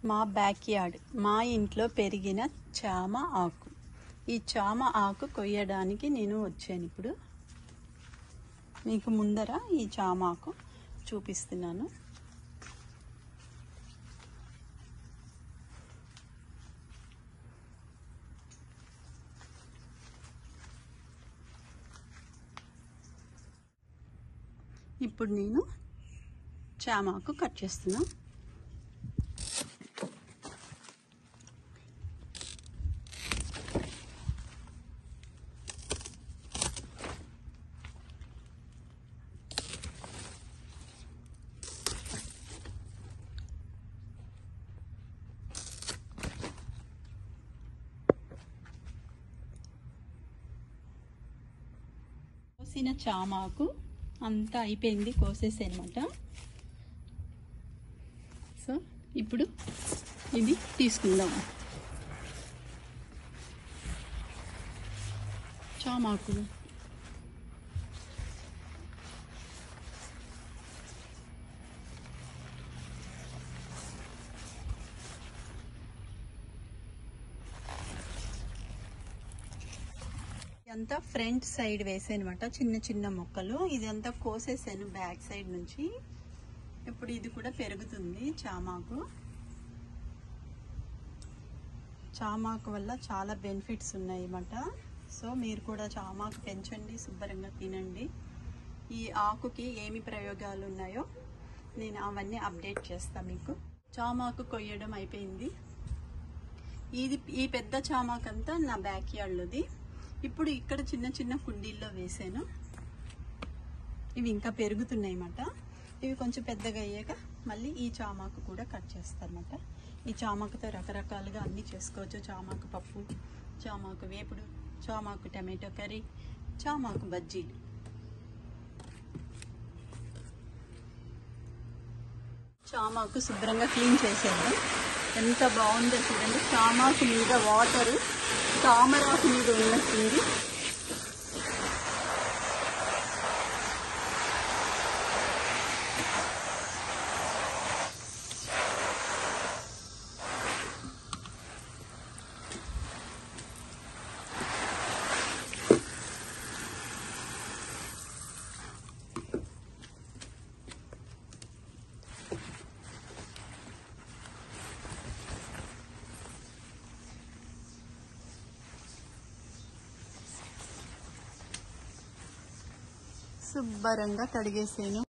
మా back yard మా ఇంట్లో పెరిగిన చామ ఆకు ఈ చామ ఆకు కొయ్యడానికి నేను వచ్చాను ఇప్పుడు మీకు ముందర ఈ చామ ఆకు చూపిస్తున్నాను ఇప్పుడు నేను చామాకు కట్ చేస్తున్నా కోసిన చామాకు అంతా అయిపోయింది కోసేసానమాట సో ఇప్పుడు ఇది తీసుకుందాం చామాకు ఇదంతా ఫ్రంట్ సైడ్ వేసానమాట చిన్న చిన్న మొక్కలు ఇదంతా కోసేసాను బ్యాక్ సైడ్ నుంచి ఇప్పుడు ఇది కూడా పెరుగుతుంది చామాకు చామాకు వల్ల చాలా బెనిఫిట్స్ ఉన్నాయి అన్నమాట సో మీరు కూడా చామాకు పెంచండి శుభ్రంగా తినండి ఈ ఆకుకి ఏమి ప్రయోగాలు ఉన్నాయో నేను అవన్నీ అప్డేట్ చేస్తాను మీకు చామాకు కొయ్యడం అయిపోయింది ఇది ఈ పెద్ద చామాకంతా నా బ్యాక్ యార్డ్లోది ఇప్పుడు ఇక్కడ చిన్న చిన్న కుండీల్లో వేసాను ఇవి ఇంకా పెరుగుతున్నాయి అన్నమాట ఇవి కొంచెం పెద్దగా అయ్యాక మళ్ళీ ఈ చామాకు కూడా కట్ చేస్తారన్నమాట ఈ చామాకుతో రకరకాలుగా అన్నీ చేసుకోవచ్చు చామాకు పప్పు చామాకు వేపుడు చామాకు టమాటో కర్రీ చామాకు బజ్జీలు చామాకు శుభ్రంగా క్లీన్ చేసాను ఎంత బాగుందో చూడండి చామాకు మీద వాటరు తామరాకు మీద ఉన్నట్టుంది శుభ్రంగా కడిగేసాను